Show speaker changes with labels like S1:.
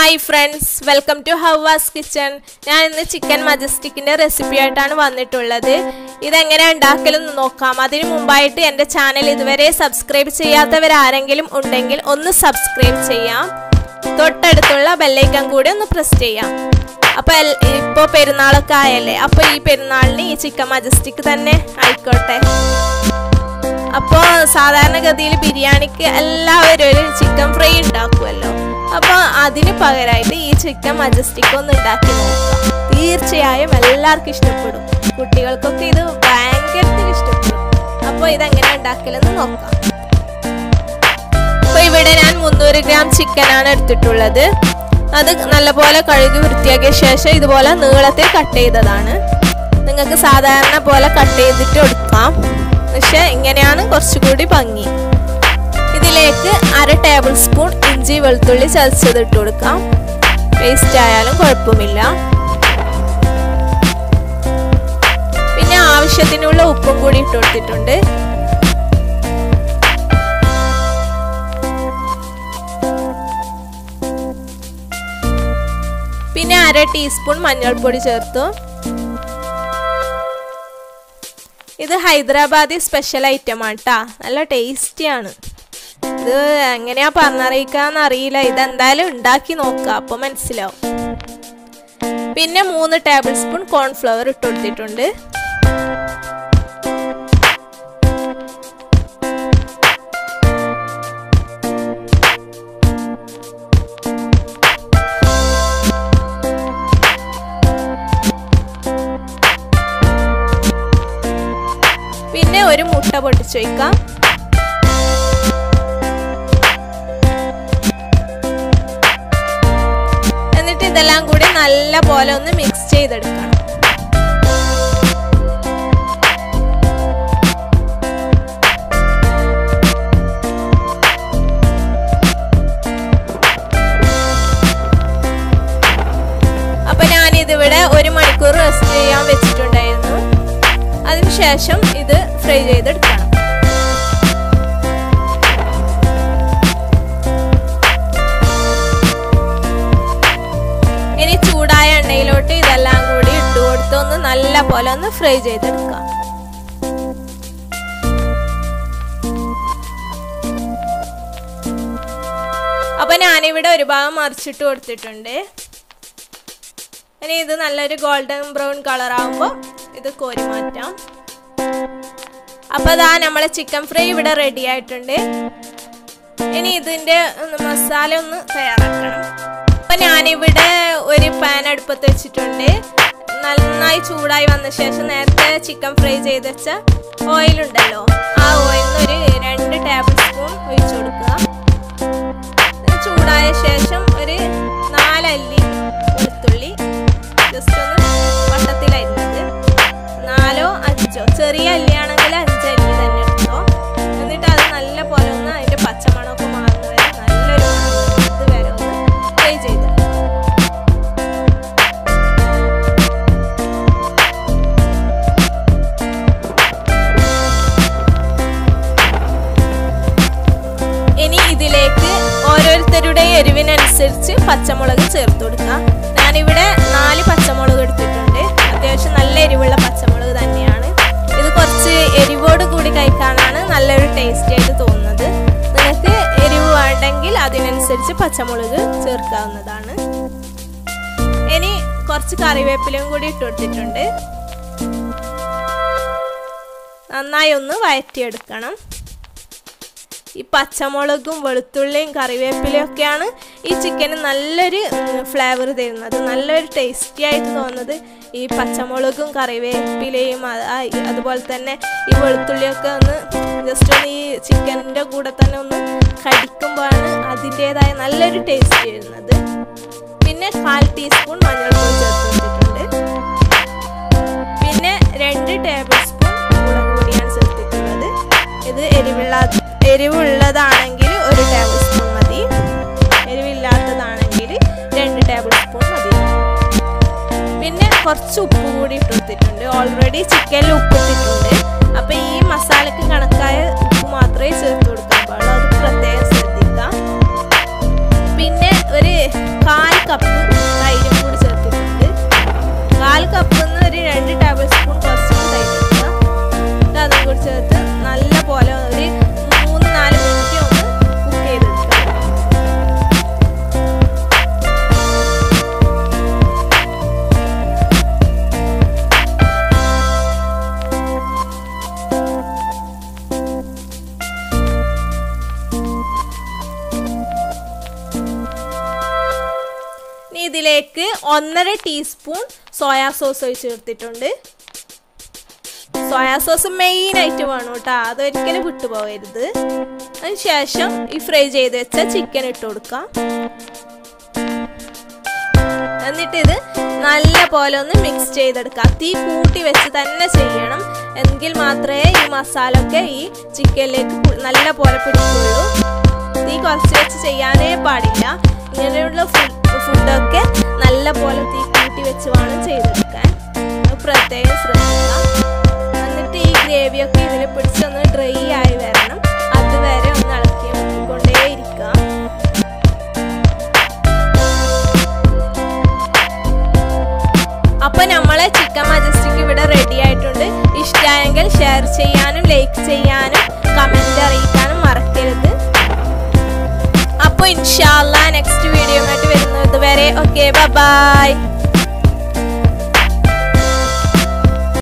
S1: hi friends welcome to Hawa's kitchen ഞാൻ ഇന്ന് chicken മജസ്റ്റിക്കിൻ്റെ recipe ആയിട്ടാണ് വന്നിട്ടുള്ളത് ഇതെങ്ങനെ ഉണ്ടാക്കലെന്ന് നോക്കാം അതിനു മുമ്പായിട്ട് എൻ്റെ ചാനൽ ഇതുവരെ സബ്സ്ക്രൈബ് ചെയ്യാത്തവരാരെങ്കിലും ഉണ്ടെങ്കിൽ ഒന്ന് സബ്സ്ക്രൈബ് ചെയ്യാം തൊട്ടടുത്തുള്ള ബെല്ലൈക്കൺ കൂടി ഒന്ന് പ്രസ് ചെയ്യാം അപ്പോൾ ഇപ്പോൾ പെരുന്നാളൊക്കെ ആയല്ലേ അപ്പോൾ ഈ പെരുന്നാളിന് ഈ ചിക്കൻ മജസ്റ്റിക് തന്നെ ആയിക്കോട്ടെ അപ്പോൾ സാധാരണഗതിയിൽ ബിരിയാണിക്ക് എല്ലാവരും ഒരു ചിക്കൻ ഫ്രൈ ഉണ്ടാക്കുമല്ലോ അപ്പോൾ അതിന് പകരമായിട്ട് ഈ ചിക്കൻ മജസ്റ്റിക് ഒന്ന് ഉണ്ടാക്കി നോക്കാം തീർച്ചയായും എല്ലാവർക്കും ഇഷ്ടപ്പെടും കുട്ടികൾക്കൊക്കെ ഇത് ഭയങ്കരത്തിൽ ഇഷ്ടപ്പെടും അപ്പോൾ ഇതെങ്ങനെ ഉണ്ടാക്കലെന്ന് നോക്കാം അപ്പോൾ ഇവിടെ ഞാൻ മുന്നൂറ് ഗ്രാം ചിക്കനാണ് എടുത്തിട്ടുള്ളത് അത് നല്ലപോലെ കഴുകി വൃത്തിയാക്കിയ ശേഷം ഇതുപോലെ നീളത്തിൽ കട്ട് ചെയ്തതാണ് നിങ്ങൾക്ക് സാധാരണ പോലെ കട്ട് ചെയ്തിട്ട് എടുക്കാം പക്ഷെ ഇങ്ങനെയാണ് കുറച്ചുകൂടി ഭംഗി ഇതിലേക്ക് അര ടേബിൾ സ്പൂൺ ഇഞ്ചി വെളുത്തുള്ളി ചതച്ചത് ഇട്ട് കൊടുക്കാം പേസ്റ്റ് ആയാലും കുഴപ്പമില്ല പിന്നെ ആവശ്യത്തിനുള്ള ഉപ്പും കൂടി ഇട്ട് കൊടുത്തിട്ടുണ്ട് പിന്നെ അര ടീസ്പൂൺ മഞ്ഞൾപ്പൊടി ചേർത്തു ഇത് ഹൈദരാബാദി സ്പെഷ്യൽ ഐറ്റം ആണ് കേട്ടാ നല്ല ടേസ്റ്റിയാണ് ഇത് എങ്ങനെയാ പറഞ്ഞറിയിക്കാന്ന് അറിയില്ല ഇതെന്തായാലും ഉണ്ടാക്കി നോക്കുക അപ്പൊ മനസ്സിലാവും പിന്നെ മൂന്ന് ടേബിൾ സ്പൂൺ കോൺഫ്ലവർ ഇട്ട് കൊടുത്തിട്ടുണ്ട് പിന്നെ ഒരു മുട്ട പൊട്ടിച്ചു വയ്ക്കാം എന്നിട്ട് ഇതെല്ലാം കൂടി നല്ല പോലെ ഒന്ന് മിക്സ് ചെയ്തെടുക്കണം അപ്പൊ ഞാനിതിവിടെ ഒരു മണിക്കൂർ റെസ്റ്റ് ചെയ്യാൻ വെച്ചിട്ടുണ്ടായിരുന്നു അതിനുശേഷം ഇത് ഫ്രൈ ചെയ്തെടുക്കണം ഇനി ചൂടായ എണ്ണയിലോട്ട് ഇതെല്ലാം കൂടി ഇട്ട് കൊടുത്ത് ഒന്ന് നല്ല പോലെ ഒന്ന് ഫ്രൈ ചെയ്തെടുക്കാം അപ്പൊ ഞാനിവിടെ ഒരു ഭാഗം മറിച്ചിട്ട് കൊടുത്തിട്ടുണ്ട് ഇനി ഇത് നല്ലൊരു ഗോൾഡൻ ബ്രൗൺ കളർ ആകുമ്പോൾ ഇത് കോരി മാറ്റാം അപ്പോൾ അതാ നമ്മളെ ചിക്കൻ ഫ്രൈ ഇവിടെ റെഡി ആയിട്ടുണ്ട് ഇനി ഇതിൻ്റെ മസാല ഒന്ന് തയ്യാറാക്കണം അപ്പം ഞാനിവിടെ ഒരു പാൻ അടുപ്പത്ത് വെച്ചിട്ടുണ്ട് നന്നായി ചൂടായി വന്ന ശേഷം നേരത്തെ ചിക്കൻ ഫ്രൈ ചെയ്ത് വെച്ച ഓയിലുണ്ടല്ലോ ആ ഓയിലിന് ഒരു രണ്ട് ടേബിൾ സ്പൂൺ ഒഴിച്ചു കൊടുക്കുക ചൂടായ ശേഷം ഒരു നാലല്ലി വെളുത്തുള്ളി ജസ്റ്റ് ഒന്ന് വട്ടത്തിലരിഞ്ഞത് നാലോ അഞ്ചോ ചെറിയ അല്ലിയാണെങ്കിൽ അഞ്ചല്ലി തന്നെ എടുത്തോ എന്നിട്ട് അത് നല്ല പോലെ ഒന്ന് അതിൻ്റെ പച്ചമണമൊക്കെ മാറുന്ന വരെ നല്ലൊരു ഇത് വരെ ഒന്ന് ഫ്രൈ ചെയ്ത് ഇനി ഇതിലേക്ക് ഓരോരുത്തരുടെ എരിവിനനുസരിച്ച് പച്ചമുളക് ചേർത്ത് കൊടുക്കാം ഞാനിവിടെ നാല് പച്ചമുളക് എടുത്തിട്ടുണ്ട് അത്യാവശ്യം നല്ല എരിവുള്ള പച്ചമുളക് തന്നെയാണ് ഇത് കുറച്ച് എരിവോട് കൂടി കഴിക്കാനാണ് നല്ലൊരു ടേസ്റ്റി ആയിട്ട് തോന്നുന്നത് നിങ്ങൾക്ക് എരിവ് വേണ്ടെങ്കിൽ അതിനനുസരിച്ച് പച്ചമുളക് ചേർക്കാവുന്നതാണ് ഇനി കുറച്ച് കറിവേപ്പിലയും കൂടി ഇട്ട് കൊടുത്തിട്ടുണ്ട് നന്നായി ഒന്ന് വഴറ്റിയെടുക്കണം ഈ പച്ചമുളകും വെളുത്തുള്ളിയും കറിവേപ്പിലയും ഒക്കെയാണ് ഈ ചിക്കന് നല്ലൊരു ഫ്ലേവർ തരുന്നത് നല്ലൊരു ടേസ്റ്റി ആയിട്ട് തോന്നുന്നത് ഈ പച്ചമുളകും കറിവേപ്പിലയും അതുപോലെ തന്നെ ഈ വെളുത്തുള്ളിയൊക്കെ ഒന്ന് ജസ്റ്റ് ഒന്ന് ഈ ചിക്കനിൻ്റെ കൂടെ തന്നെ ഒന്ന് കടിക്കുമ്പോഴാണ് അതിൻ്റേതായ നല്ലൊരു ടേസ്റ്റ് വരുന്നത് പിന്നെ കാൽ ടീസ്പൂൺ മഞ്ഞൾപ്പൊടി ചേർത്ത് വെച്ചിട്ടുണ്ട് പിന്നെ രണ്ട് ടേബിൾ സ്പൂൺ മുളക് പൊടിയാണ് ചേർത്തിട്ടുള്ളത് ഇത് എരിവുള്ള എരിവുള്ളതാണെങ്കിൽ ഒരു ടേബിൾ സ്പൂൺ മതി എരിവില്ലാത്തതാണെങ്കിൽ രണ്ട് ടേബിൾ സ്പൂൺ മതി പിന്നെ കുറച്ച് ഉപ്പ് കൂടി ഇട്ടിട്ടുണ്ട് ഓൾറെഡി ചിക്കനിൽ ഉപ്പ് ഇട്ടിട്ടുണ്ട് അപ്പോൾ ഈ മസാലക്ക് കണക്കായ ഉപ്പ് മാത്രമേ ചേർത്ത് കൊടുക്കാൻ പാടുള്ളൂ അത് പ്രത്യേകം ശ്രദ്ധിക്കാം പിന്നെ ഒരു കാൽ കപ്പ് തൈരും കൂടി ചേർത്തിട്ടുണ്ട് കാൽ കപ്പ് ഒരു രണ്ട് ടേബിൾ സ്പൂൺ കുറച്ചും തൈര് എടുക്കുക എന്നിട്ട് അതും കൂടി ചേർത്ത് നല്ല പോലെ ഒരു മൂന്ന് നാല് മിനിറ്റ് ഒന്ന് കുക്ക് ചെയ്തെടുക്കുക ഇനി ഇതിലേക്ക് ഒന്നര ടീസ്പൂൺ സോയാ സോസ് ഒഴിച്ച് ചേർത്തിട്ടുണ്ട് സോയാ സോസ് മെയിൻ ആയിട്ട് വേണം കേട്ടോ അതൊരിക്കലും വിട്ടുപോകരുത് അതിന് ശേഷം ഈ ഫ്രൈ ചെയ്ത് വെച്ച ചിക്കൻ ഇട്ട് കൊടുക്കാം എന്നിട്ട് ഇത് നല്ല പോലെ ഒന്ന് മിക്സ് ചെയ്തെടുക്കാം തീ കൂട്ടി വെച്ച് തന്നെ ചെയ്യണം എങ്കിൽ മാത്രമേ ഈ മസാല ഒക്കെ ഈ ചിക്കനിലേക്ക് നല്ല പോലെ പിടിക്കുള്ളൂ തീ കുറച്ച് വെച്ച് ചെയ്യാനേ പാടില്ല ഇങ്ങനെയുള്ള ഫുഡൊക്കെ നല്ല പോലെ തീ കൂട്ടി വെച്ച് വേണം ചെയ്തെടുക്കാൻ പ്രത്യേകം ശ്രദ്ധിക്കാം എന്നിട്ട് ഈ ഗ്രേവിയൊക്കെ ഇതിൽ പിടിച്ചൊന്ന് ഡ്രൈ ആയി വരണം അതുവരെ ഒന്ന് ഇളക്കി കൊണ്ടേയിരിക്കാം അപ്പോൾ നമ്മളെ ചിക്കൻ മജസ്റ്റിക് ഇവിടെ റെഡി ആയിട്ടുണ്ട് ഇഷ്ടമായെങ്കിൽ ഷെയർ ചെയ്യാനും ലൈക്ക് ചെയ്യാനും കമൻറ്റ് അറിയിക്കാനും മറക്കരുത് അപ്പോൾ ഇൻഷാല്ല നെക്സ്റ്റ് വീഡിയോ ആയിട്ട് വരുന്നത് വരെ ഓക്കെ ബൈ